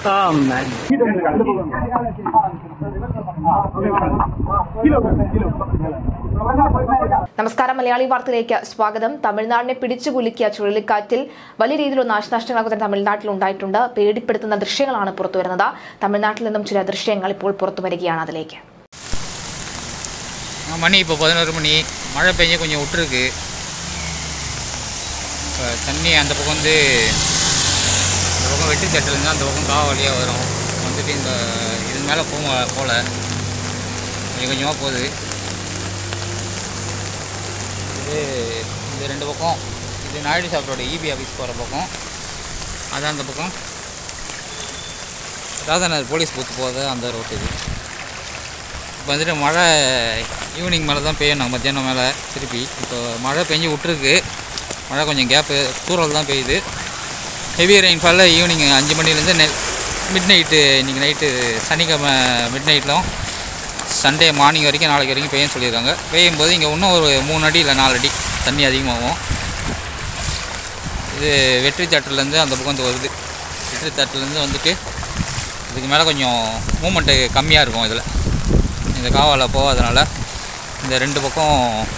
Amen. നമസ്കാരം മലയാളി വാർത്തയിലേക്ക് സ്വാഗതം തമിഴ്നാടിനെ പിടിച്ചുകുലുക്കിയ ചുഴലിക്കാറ്റിൽ വലിയ രീതിയിലുള്ള നാശനഷ്ടങ്ങളൊക്കെ തന്നെ തമിഴ്നാട്ടിൽ ഉണ്ടായിട്ടുണ്ട് പേടിപ്പെടുത്തുന്ന ദൃശ്യങ്ങളാണ് പുറത്തുവരുന്നത് തമിഴ്നാട്ടിൽ നിന്നും ചില ദൃശ്യങ്ങൾ ഇപ്പോൾ പുറത്തുവരികയാണ് அதிലേക്ക് மணி இப்போ பதினோரு மணி மழை பெஞ்சு கொஞ்சம் விட்டுருக்கு இப்போ தண்ணி அந்த பக்கம் வந்து இந்த பக்கம் வெட்டி தட்டுலேருந்து அந்த பக்கம் காவ வழியாக வரும் வந்துட்டு இந்த இது மேலே போக போகல கொஞ்சம் கொஞ்சமாக போகுது இது இந்த ரெண்டு பக்கம் இது நாயுடு சாப்பிட்டோட இபி ஆஃபீஸ் போகிற பக்கம் அதான் அந்த பக்கம் ராதாநகர் போலீஸ் பூத்து போகுது அந்த ரோட்டு இது இப்போ வந்துட்டு மழை ஈவினிங் மேலே தான் பெய்யணும் மத்தியானம் மேலே திருப்பி இப்போ மழை பெஞ்சு விட்ருக்கு மழை கொஞ்சம் கேப்பு தூரல் தான் பெய்யுது ஹெவி ரெயின்ஃபாலில் ஈவினிங் அஞ்சு மணிலேருந்து நெ மிட் நைட்டு இன்றைக்கி நைட்டு சனிக்கிழமை மிட் நைட்லும் சண்டே மார்னிங் வரைக்கும் நாளைக்கு வரைக்கும் பெய்யும் சொல்லியிருக்காங்க பெய்யும் போது இங்கே இன்னும் ஒரு மூணு அடி இல்லை நாலு அடி தண்ணி அதிகமாகும் இது வெற்றி தேட்டர்லேருந்து அந்த பக்கம் வந்து வருது வெற்றி தேட்டர்லேருந்து வந்துட்டு இதுக்கு மேலே கொஞ்சம் மூமெண்ட்டு கம்மியாக இருக்கும் இதில் இந்த காவால் போகாதனால இந்த ரெண்டு பக்கம்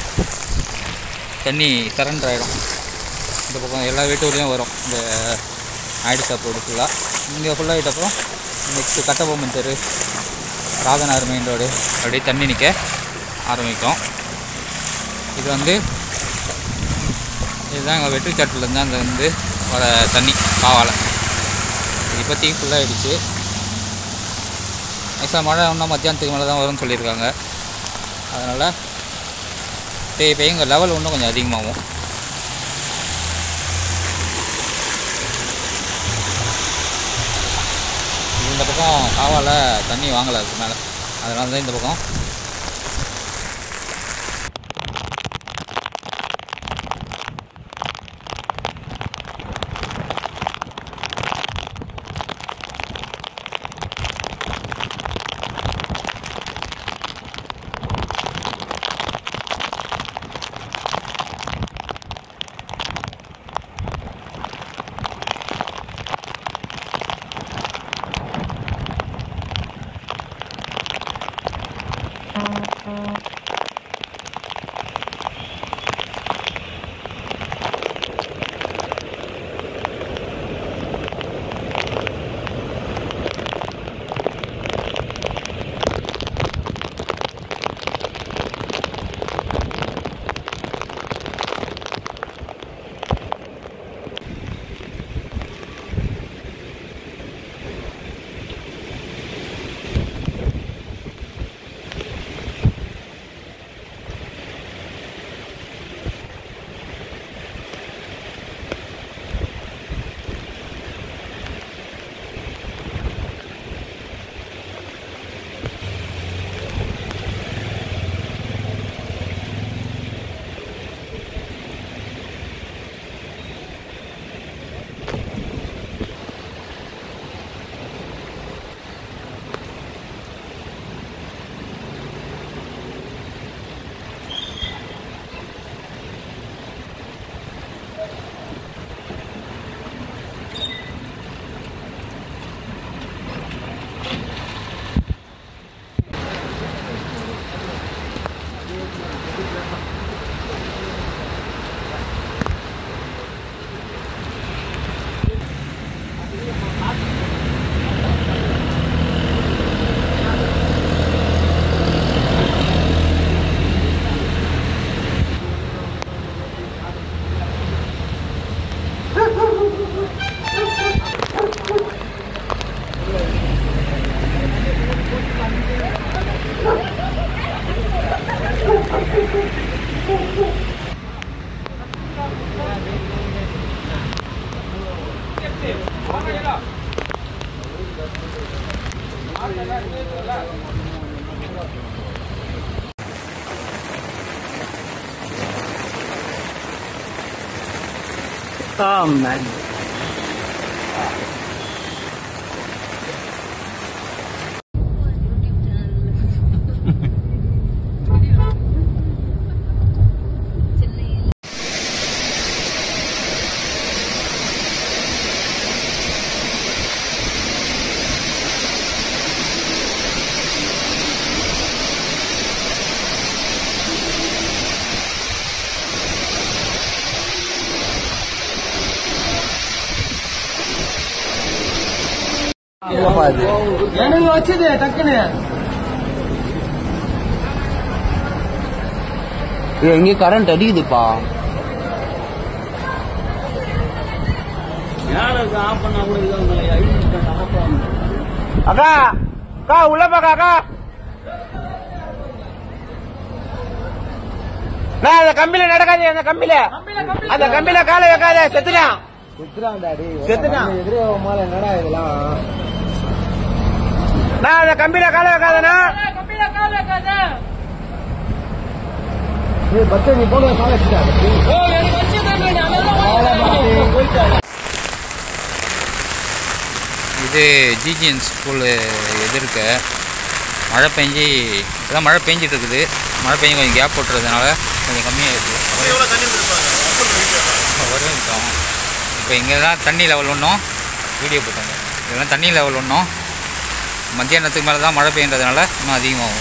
தண்ணி சரண்டர் ஆகிடும் இந்த பக்கம் எல்லா வீட்டுலேயும் வரும் இந்த ஆயிடு ஷாப் ரோடு ஃபுல்லாக இங்கே ஃபுல்லாக ஆகிட்டப்பறம் நெக்ஸ்ட்டு கட்டபொம்மன் தெரு ராதனார் மெயின் ரோடு அப்படியே தண்ணி நிற்க ஆரம்பிக்கும் இது வந்து இதுதான் எங்கள் வெற்றி சாட்டிலேருந்து அந்த வந்து வர தண்ணி காவால் இது இப்போத்தையும் ஃபுல்லாகிடுச்சு நைஸாக மழை இன்னும் மத்தியானத்துக்கு மேலே தான் வரும்னு சொல்லியிருக்காங்க அதனால் பெய்ய பெய்ய இங்கே லெவல் இன்னும் கொஞ்சம் அதிகமாகும் இந்த பக்கம் காவால் தண்ணி வாங்கலை அதுக்கு மேலே அதனால தான் இந்த பக்கம் Amen. இல்லப்பா இது எனக்கு வச்சது டக்குன்னு ஏய், இங்க கரண்ட் அடிக்குதுப்பா யாருக்கு ஆஃப் பண்ணா கூட இல்லை அக்கா அக்கா உள்ள பாக்கா அக்கா நான் அந்த கம்பியில நடக்காது அந்த கம்பியில அந்த கம்பியில காலை வைக்காத செத்துட்டான் செத்துட்டான் எதிரே மாலை என்னடா இதெல்லாம் நான் அந்த கம்பியில காலை வைக்காதனா நீ பத்து நீ போன காலை இது ஜிஜிஎன் ஸ்கூலு எதிர்க்க மழை பெஞ்சி இப்போதான் மழை பெஞ்சிட்டு இருக்குது மழை பெஞ்சு கொஞ்சம் கேப் போட்டுறதுனால கொஞ்சம் கம்மியாக இருக்குது வரும் இருக்கும் இப்போ இங்கே தான் தண்ணி லெவல் ஒன்றும் வீடியோ போட்டாங்க இதெல்லாம் தண்ணி லெவல் ஒன்றும் மத்தியானத்துக்கு மேலே தான் மழை பெய்யறதுனால இன்னும் அதிகமாகும்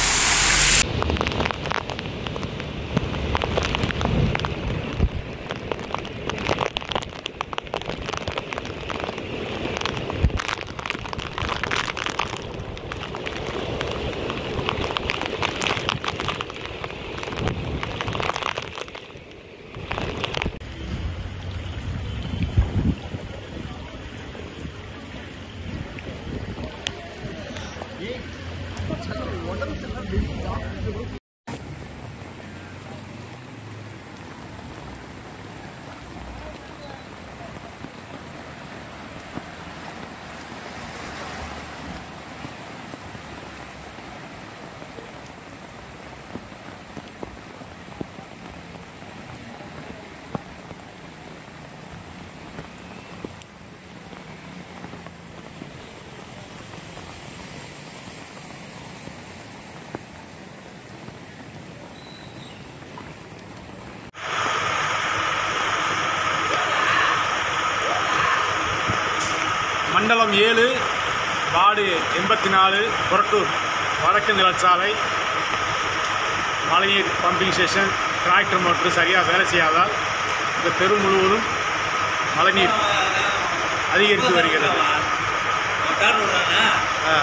மண்டலம் ஏழு வார்டு எண்பத்தி நாலு கொரட்டூர் வடக்கு நிலச்சாலை மழைநீர் பம்பிங் ஸ்டேஷன் டிராக்டர் மோட்டர் சரியாக வேலை செய்யாதால் இந்த தெரு முழுவதும் மழைநீர் அதிகரித்து வருகிறது ஆ.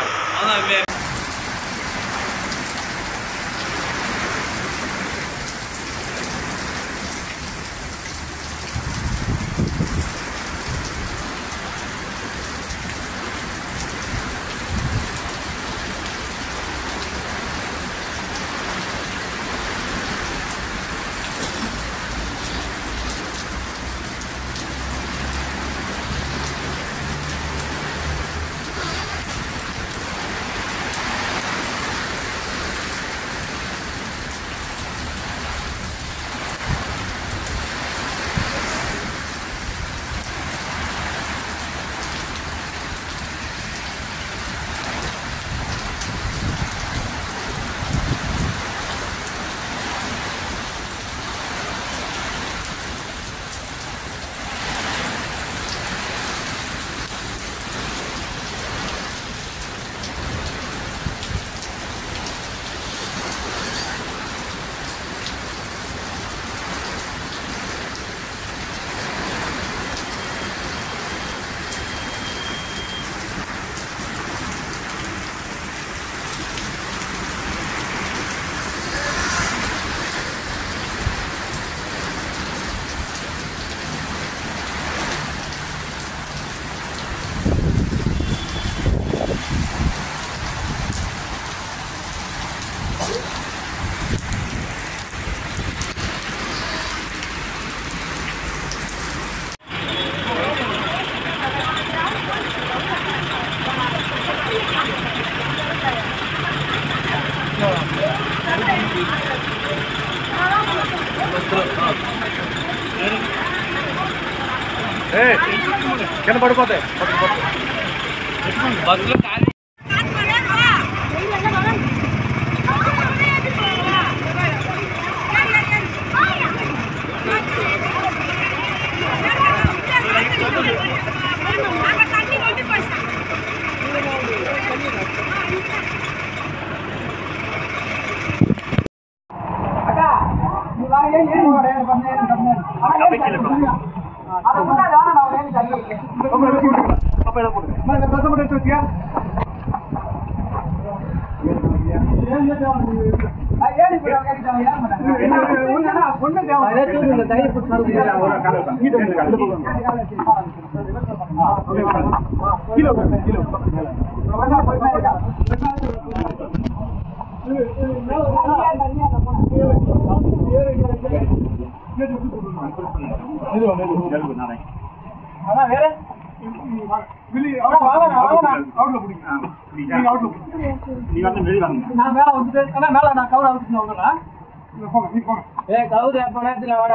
அக்கா நான் மேல வந்துட்டு அண்ணா, மேல நான் கவர் அவுத்துட்டு வந்துடுறேன் ஏய் கவுரு அப்ப நேரத்துல வாடா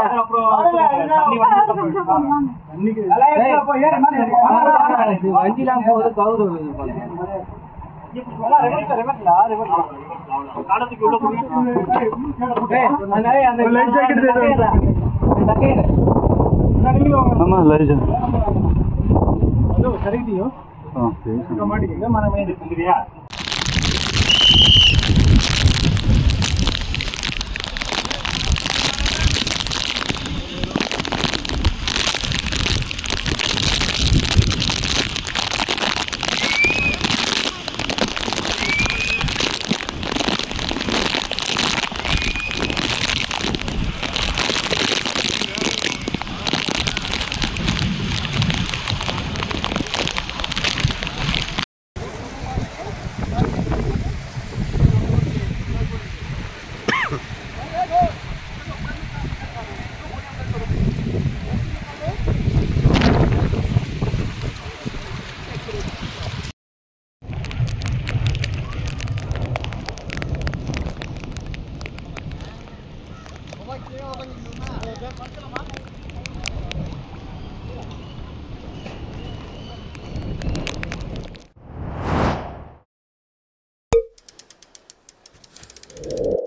வண்டிலாம் போகுது கவுரு ஆமா லைட் you